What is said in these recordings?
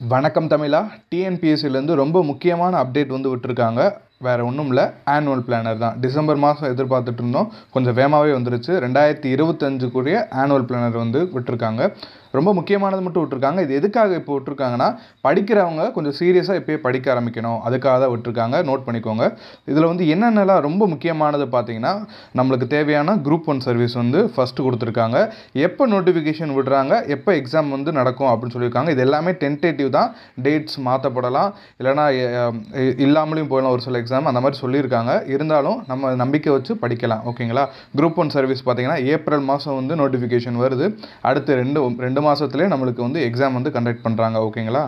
வணக்கம் தமிழா டிஎன்பிஎஸ்சிலேருந்து ரொம்ப முக்கியமான அப்டேட் வந்து விட்டுருக்காங்க வேறு ஒன்றும் இல்லை ஆனுவல் பிளானர் தான் டிசம்பர் மாதம் எதிர்பார்த்துட்டு இருந்தோம் கொஞ்சம் வேகமாகவே வந்துருச்சு ரெண்டாயிரத்தி இருபத்தஞ்சுக்குரிய ஆனுவல் பிளானர் வந்து விட்டுருக்காங்க ரொம்ப முக்கியமானது மட்டும் விட்டுருக்காங்க இது எதுக்காக இப்போ விட்டுருக்காங்கன்னா படிக்கிறவங்க கொஞ்சம் சீரியஸாக இப்போயே படிக்க ஆரம்பிக்கணும் அதுக்காக தான் விட்டுருக்காங்க நோட் பண்ணிக்கோங்க இதில் வந்து என்னென்னலாம் ரொம்ப முக்கியமானது பார்த்தீங்கன்னா நம்மளுக்கு தேவையான குரூப் ஒன் சர்வீஸ் வந்து ஃபஸ்ட்டு கொடுத்துருக்காங்க எப்போ நோட்டிஃபிகேஷன் விடுறாங்க எப்போ எக்ஸாம் வந்து நடக்கும் அப்படின்னு சொல்லியிருக்காங்க இது எல்லாமே டென்டேட்டிவ் தான் டேட்ஸ் மாற்றப்படலாம் இல்லைனா எ- இல்லாமலையும் போயிடலாம் ஒரு சில எக்ஸாம் அந்த மாதிரி சொல்லியிருக்காங்க இருந்தாலும் நம்ம நம்பிக்கை வச்சு படிக்கலாம் ஓகேங்களா குரூப் ஒன் சர்வீஸ் பார்த்தீங்கன்னா ஏப்ரல் மாதம் வந்து நோட்டிஃபிகேஷன் வருது அடுத்து ரெண்டு ரெண்டு மாதத்துலேயே நம்மளுக்கு வந்து எக்ஸாம் வந்து கண்டக்ட் பண்ணுறாங்க ஓகேங்களா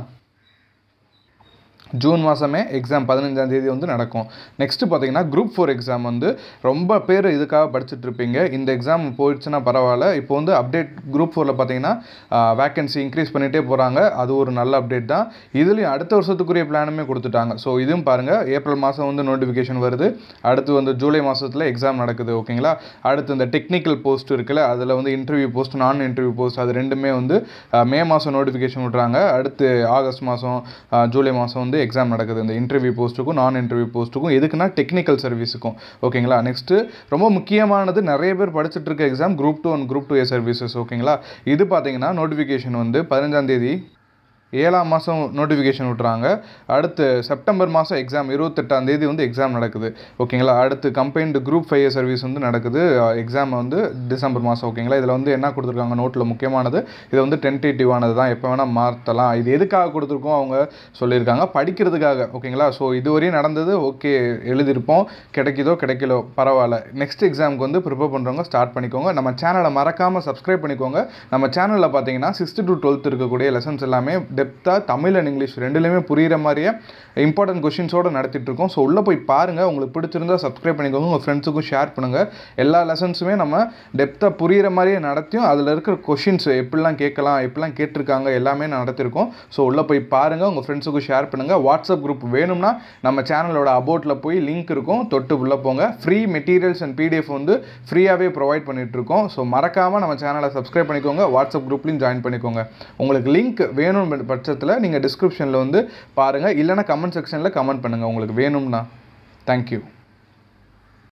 ஜூன் மாதமே எக்ஸாம் பதினஞ்சாம் தேதி வந்து நடக்கும் நெக்ஸ்ட்டு பார்த்தீங்கன்னா குரூப் ஃபோர் எக்ஸாம் வந்து ரொம்ப பேர் இதுக்காக படிச்சுட்டு இருப்பீங்க இந்த எக்ஸாம் போயிடுச்சுன்னா பரவாயில்ல இப்போ வந்து அப்டேட் குரூப் ஃபோரில் பார்த்தீங்கன்னா வேக்கன்சி இன்க்ரீஸ் பண்ணிகிட்டே போகிறாங்க அது ஒரு நல்ல அப்டேட் தான் இதுலேயும் அடுத்த வருஷத்துக்குரிய பிளானுமே கொடுத்துட்டாங்க ஸோ இதுவும் பாருங்கள் ஏப்ரல் மாதம் வந்து நோட்டிஃபிகேஷன் வருது அடுத்து வந்து ஜூலை மாதத்தில் எக்ஸாம் நடக்குது ஓகேங்களா அடுத்து இந்த டெக்னிக்கல் போஸ்ட் இருக்குல்ல அதில் வந்து இன்டர்வியூ போஸ்ட் நான் இன்டர்வியூ போஸ்ட் அது ரெண்டுமே வந்து அஹ், மே மாதம் நோட்டிஃபிகேஷன் விட்றாங்க அடுத்து ஆகஸ்ட் மாதம் ஜூலை மாதம் வந்து எக்ஸாம் நடக்குது இந்த இன்டர்வியூ போஸ்ட்டுக்கும் நான் இன்டர்வியூ போஸ்ட்டுக்கும் எதுக்குன்னா டெக்னிக்கல் சர்வீஸுக்கும் ஓகேங்களா நெக்ஸ்ட்டு ரொம்ப முக்கியமானது நிறைய பேர் படிச்சுட்டு இருக்க exam group two and group two A services ஓகேங்களா இது பார்த்தீங்கன்னா நோட்டிஃபிகேஷன் வந்து பதினஞ்சாம் தேதி ஏழாம் மாதம் நோட்டிஃபிகேஷன் விட்றாங்க அடுத்து செப்டம்பர் மாதம் எக்ஸாம் இருபத்தெட்டாம் தேதி வந்து எக்ஸாம் நடக்குது ஓகேங்களா அடுத்து கம்பைன்டு குரூப் ஃபைவ் சர்வீஸ் வந்து நடக்குது எக்ஸாம் வந்து டிசம்பர் மாதம் ஓகேங்களா இதில் வந்து என்ன கொடுத்துருக்காங்க நோட்டில் முக்கியமானது இது வந்து டென்டேட்டிவானது தான் எப்போ வேணால் மாற்றலாம் இது எதுக்காக கொடுத்துருக்கோம் அவங்க சொல்லியிருக்காங்க படிக்கிறதுக்காக ஓகேங்களா ஸோ இதுவரையும் நடந்தது ஓகே எழுதியிருப்போம் கிடைக்குதோ கிடைக்கலோ பரவாயில்ல நெக்ஸ்ட் எக்ஸாமுக்கு வந்து ப்ரிப்பேர் பண்ணுறவங்க ஸ்டார்ட் பண்ணிக்கோங்க நம்ம சேனலை மறக்காமல் சப்ஸ்கிரைப் பண்ணிக்கோங்க நம்ம சேனலில் பார்த்தீங்கன்னா சிக்ஸ்த்து டு டுவெல்த் இருக்கக்கூடிய லெசன்ஸ் எல்லாமே டெப்த்தாக தமிழ் அண்ட் இங்கிலீஷ் ரெண்டுலேயுமே புரிகிற மாதிரியே இம்பார்ட்டன்ட் கொஷின்ஸோடு நடத்திட்டு இருக்கோம் ஸோ உள்ளே போய் பாருங்கள் உங்களுக்கு பிடிச்சிருந்தா சப்ஸ்கிரைப் பண்ணிக்கோங்க உங்கள் ஃப்ரெண்ட்ஸுக்கும் ஷேர் பண்ணுங்கள் எல்லா லெசன்ஸுமே நம்ம டெப்த்தாக புரிகிற மாதிரியே நடத்தியும் அதில் இருக்கிற கொஷின்ஸ் எப்படிலாம் கேட்கலாம் எப்படிலாம் கேட்டிருக்காங்க எல்லாமே நடத்திருக்கோம் ஸோ உள்ளே போய் பாருங்கள் உங்கள் ஃப்ரெண்ட்ஸுக்கும் ஷேர் பண்ணுங்கள் வாட்ஸ்அப் குரூப் வேணும்னா நம்ம சேனலோட அபோட்டில் போய் லிங்க் இருக்கும் தொட்டு உள்ளே போங்க ஃப்ரீ மெட்டீரியல்ஸ் அண்ட் பிடிஎஃப் வந்து ஃப்ரீயாகவே ப்ரொவைட் பண்ணிகிட்ருக்கோம் ஸோ மறக்காமல் நம்ம சேனலை சப்ஸ்கிரைப் பண்ணிக்கோங்க வாட்ஸ்அப் குரூப்லையும் ஜாயின் பண்ணிக்கோங்க உங்களுக்கு லிங்க் வேணும் பட்சத்தில் நீங்கள் டிஸ்கிரிப்ஷனில் வந்து பாருங்கள் இல்லைனா கமெண்ட் செக்ஷனில் கமெண்ட் பண்ணுங்கள் உங்களுக்கு வேணும்னா தேங்க்யூ